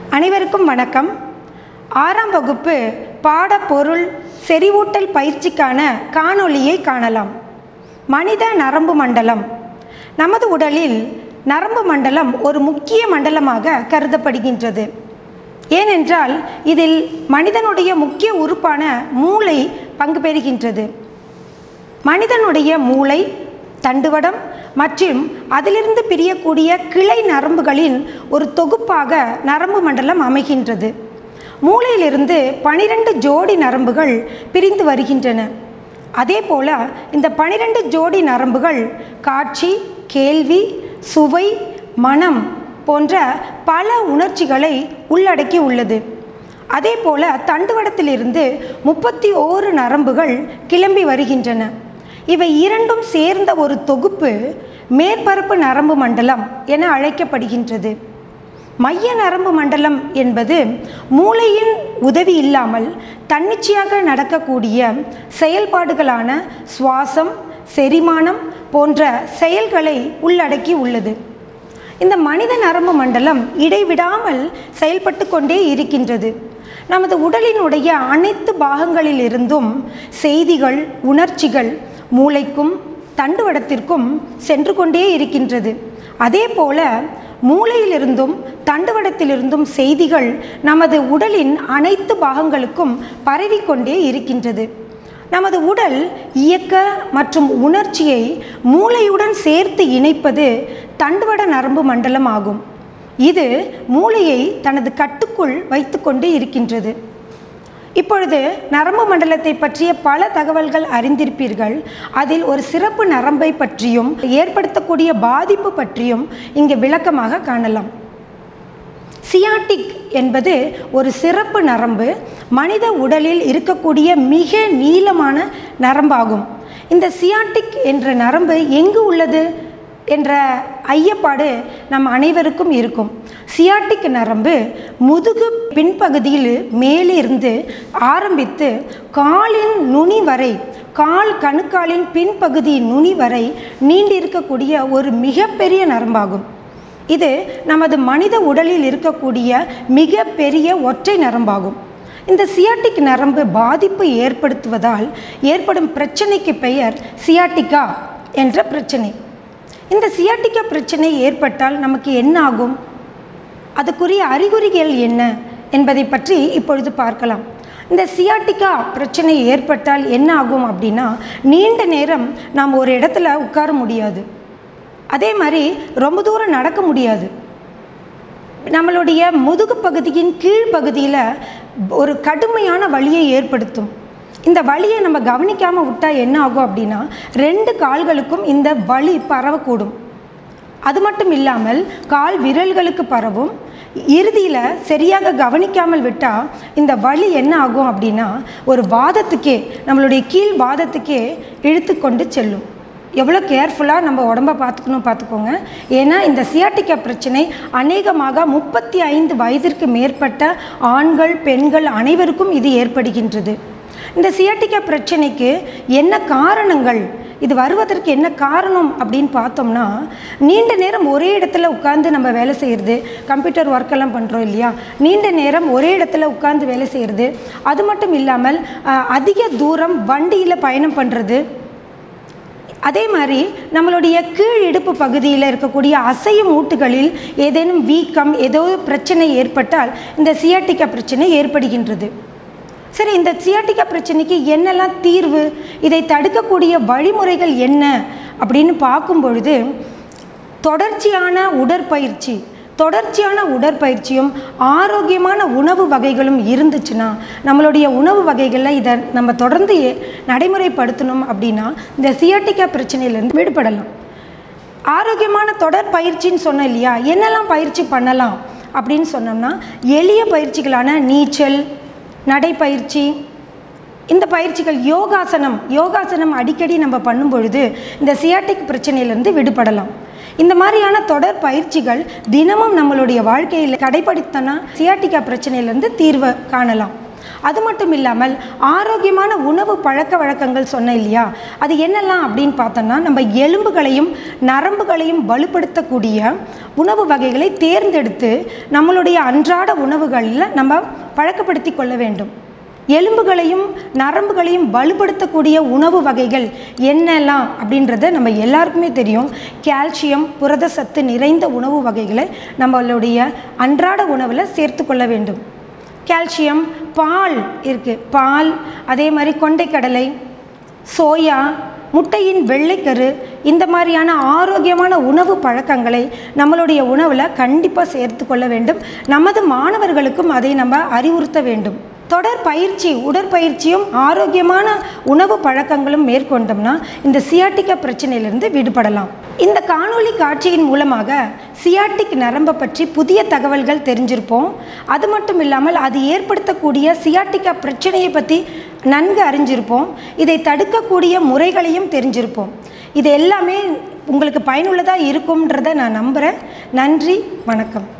அனைவருக்கும் வணக்கம் ஆறாம் வகுப்பு பாடப்பொருள் செறிவூட்டல் பயிற்சிக்கான காணொளியை காணலாம் மனித நரம்பு மண்டலம் நமது உடலில் நரம்பு மண்டலம் ஒரு முக்கிய மண்டலமாக கருதப்படுகின்றது ஏனென்றால் இதில் மனிதனுடைய முக்கிய உறுப்பான மூளை பங்கு பெறுகின்றது மனிதனுடைய மூளை தண்டுவடம் மற்றும் அதிலிருந்து பிரியக்கூடிய கிளை நரம்புகளின் ஒரு தொகுப்பாக நரம்பு மண்டலம் அமைகின்றது மூளையிலிருந்து பனிரெண்டு ஜோடி நரம்புகள் பிரிந்து வருகின்றன அதே போல இந்த பனிரெண்டு ஜோடி நரம்புகள் காட்சி கேள்வி சுவை மனம் போன்ற பல உணர்ச்சிகளை உள்ளடக்கி உள்ளது அதே போல தண்டுவடத்திலிருந்து முப்பத்தி ஓரு நரம்புகள் கிளம்பி வருகின்றன இவை இரண்டும் சேர்ந்த ஒரு தொகுப்பு மேற்பரப்பு நரம்பு மண்டலம் என அழைக்கப்படுகின்றது மைய நரம்பு மண்டலம் என்பது மூளையின் உதவி இல்லாமல் தன்னிச்சையாக நடக்கக்கூடிய செயல்பாடுகளான சுவாசம் செரிமானம் போன்ற செயல்களை உள்ளடக்கி உள்ளது இந்த மனித நரம்பு மண்டலம் இடைவிடாமல் செயல்பட்டு கொண்டே இருக்கின்றது நமது உடலினுடைய அனைத்து பாகங்களிலிருந்தும் செய்திகள் உணர்ச்சிகள் மூளைக்கும் தண்டுவடத்திற்கும் சென்று கொண்டே இருக்கின்றது அதே போல மூளையிலிருந்தும் தண்டுவடத்திலிருந்தும் செய்திகள் நமது உடலின் அனைத்து பாகங்களுக்கும் பரவிக்கொண்டே இருக்கின்றது நமது உடல் இயக்க மற்றும் உணர்ச்சியை மூளையுடன் சேர்த்து இணைப்பது தண்டுவட நரம்பு மண்டலம் ஆகும் இது மூளையை தனது கட்டுக்குள் வைத்துக்கொண்டு இருக்கின்றது இப்பொழுது நரம்பு மண்டலத்தை பற்றிய பல தகவல்கள் அறிந்திருப்பீர்கள் அதில் ஒரு சிறப்பு நரம்பை பற்றியும் ஏற்படுத்தக்கூடிய பாதிப்பு பற்றியும் இங்கே விளக்கமாக காணலாம் சியாட்டிக் என்பது ஒரு சிறப்பு நரம்பு மனித உடலில் இருக்கக்கூடிய மிக நீளமான நரம்பாகும் இந்த சியாட்டிக் என்ற நரம்பு எங்கு உள்ளது என்ற ஐயப்பாடு நம் அனைவருக்கும் இருக்கும் சியாட்டிக் நரம்பு முதுகு பின்பகுதியில் மேலிருந்து ஆரம்பித்து காலின் நுனி வரை கால் கணுக்காலின் பின்பகுதி நுனி வரை நீண்டிருக்கக்கூடிய ஒரு மிகப்பெரிய நரம்பாகும் இது நமது மனித உடலில் இருக்கக்கூடிய மிக பெரிய ஒற்றை நரம்பாகும் இந்த சியாட்டிக் நரம்பு பாதிப்பு ஏற்படுத்துவதால் ஏற்படும் பிரச்சனைக்கு பெயர் சியாட்டிகா என்ற பிரச்சனை இந்த சியாட்டிக்கா பிரச்சனை ஏற்பட்டால் நமக்கு என்ன ஆகும் அதுக்குரிய அறிகுறிகள் என்ன என்பதை பற்றி இப்பொழுது பார்க்கலாம் இந்த சியாட்டிக்கா பிரச்சனை ஏற்பட்டால் என்ன ஆகும் அப்படின்னா நீண்ட நேரம் நாம் ஒரு இடத்துல உட்கார முடியாது அதே மாதிரி ரொம்ப தூரம் நடக்க முடியாது நம்மளுடைய முதுகு பகுதியின் கீழ்ப்பகுதியில் ஒரு கடுமையான வலியை ஏற்படுத்தும் இந்த வலியை நம்ம கவனிக்காமல் விட்டால் என்ன ஆகும் அப்படின்னா ரெண்டு கால்களுக்கும் இந்த வலி பரவக்கூடும் அது மட்டும் இல்லாமல் கால் விரல்களுக்கு பரவும் இறுதியில் சரியாக கவனிக்காமல் விட்டால் இந்த வலி என்ன ஆகும் அப்படின்னா ஒரு வாதத்துக்கே நம்மளுடைய கீழ் வாதத்துக்கே இழுத்து கொண்டு செல்லும் எவ்வளோ கேர்ஃபுல்லாக நம்ம உடம்ப பார்த்துக்கணும் பார்த்துக்கோங்க ஏன்னா இந்த சியாட்டிக்கா பிரச்சனை அநேகமாக முப்பத்தி ஐந்து வயதிற்கு மேற்பட்ட ஆண்கள் பெண்கள் அனைவருக்கும் இது ஏற்படுகின்றது இந்த சியாட்டிக்கா பிரச்சனைக்கு என்ன காரணங்கள் இது வருவதற்கு என்ன காரணம் அப்படின்னு பார்த்தோம்னா நீண்ட நேரம் ஒரே இடத்துல உட்காந்து நம்ம வேலை செய்கிறது கம்ப்யூட்டர் ஒர்க்கெல்லாம் பண்ணுறோம் இல்லையா நீண்ட நேரம் ஒரே இடத்துல உட்காந்து வேலை செய்கிறது அது மட்டும் இல்லாமல் அதிக தூரம் வண்டியில் பயணம் பண்ணுறது அதே மாதிரி நம்மளுடைய கீழ் இடுப்பு பகுதியில் இருக்கக்கூடிய அசையும் மூட்டுகளில் ஏதேனும் வீக்கம் ஏதோ பிரச்சனை ஏற்பட்டால் இந்த சியாட்டிக்கா பிரச்சனை ஏற்படுகின்றது சரி இந்த சியாட்டிக்கா பிரச்சனைக்கு என்னெல்லாம் தீர்வு இதை தடுக்கக்கூடிய வழிமுறைகள் என்ன அப்படின்னு பார்க்கும் பொழுது தொடர்ச்சியான உடற்பயிற்சி தொடர்ச்சியான உடற்பயிற்சியும் ஆரோக்கியமான உணவு வகைகளும் இருந்துச்சுன்னா நம்மளுடைய உணவு வகைகளில் இதை நம்ம தொடர்ந்து நடைமுறைப்படுத்தணும் அப்படின்னா இந்த சியாட்டிக்கா பிரச்சனையிலேருந்து விடுபடலாம் ஆரோக்கியமான தொடர் பயிற்சின்னு சொன்னோம் இல்லையா என்னெல்லாம் பயிற்சி பண்ணலாம் அப்படின்னு சொன்னோம்னா எளிய பயிற்சிகளான நீச்சல் நடைப்பயிற்சி இந்த பயிற்சிகள் யோகாசனம் யோகாசனம் அடிக்கடி நம்ம பண்ணும் பொழுது இந்த சியாட்டிக் பிரச்சனையிலேருந்து விடுபடலாம் இந்த மாதிரியான தொடர் பயிற்சிகள் தினமும் நம்மளுடைய வாழ்க்கையில் கடைபிடித்தனா சியாட்டிக்கா பிரச்சனையிலேருந்து தீர்வை காணலாம் அது மட்டும் இல்லாமல் ஆரோக்கியமான உணவு பழக்க வழக்கங்கள் சொன்னேன் இல்லையா அது என்னெல்லாம் அப்படின்னு பார்த்தோம்னா நம்ம எலும்புகளையும் நரம்புகளையும் வலுப்படுத்தக்கூடிய உணவு வகைகளை தேர்ந்தெடுத்து நம்மளுடைய அன்றாட உணவுகளில் நம்ம பழக்கப்படுத்தி கொள்ள வேண்டும் எலும்புகளையும் நரம்புகளையும் வலுப்படுத்தக்கூடிய உணவு வகைகள் என்னெல்லாம் அப்படின்றத நம்ம எல்லாருக்குமே தெரியும் கால்சியம் புரத சத்து நிறைந்த உணவு வகைகளை நம்மளுடைய அன்றாட உணவில் சேர்த்து கொள்ள வேண்டும் கால்சியம் பால் இருக்குது பால் அதே மாதிரி கொண்டைக்கடலை சோயா முட்டையின் வெள்ளைக்கரு இந்த மாதிரியான ஆரோக்கியமான உணவு பழக்கங்களை நம்மளுடைய உணவில் கண்டிப்பாக சேர்த்து கொள்ள வேண்டும் நமது மாணவர்களுக்கும் அதை நம்ம அறிவுறுத்த வேண்டும் தொடர் பயிற்சி உடற்பயிற்சியும் ஆரோக்கியமான உணவு பழக்கங்களும் மேற்கொண்டோம்னா இந்த சியாட்டிக்கா பிரச்சனையிலிருந்து விடுபடலாம் இந்த காணொளி காட்சியின் மூலமாக சியாட்டிக் நரம்பை பற்றி புதிய தகவல்கள் தெரிஞ்சிருப்போம் அது மட்டும் இல்லாமல் அது ஏற்படுத்தக்கூடிய சியாட்டிக்கா பிரச்சனையை பற்றி நன்கு அறிஞ்சிருப்போம் இதை தடுக்கக்கூடிய முறைகளையும் தெரிஞ்சிருப்போம் இது எல்லாமே உங்களுக்கு பயனுள்ளதாக இருக்கும்ன்றதை நான் நம்புகிறேன் நன்றி வணக்கம்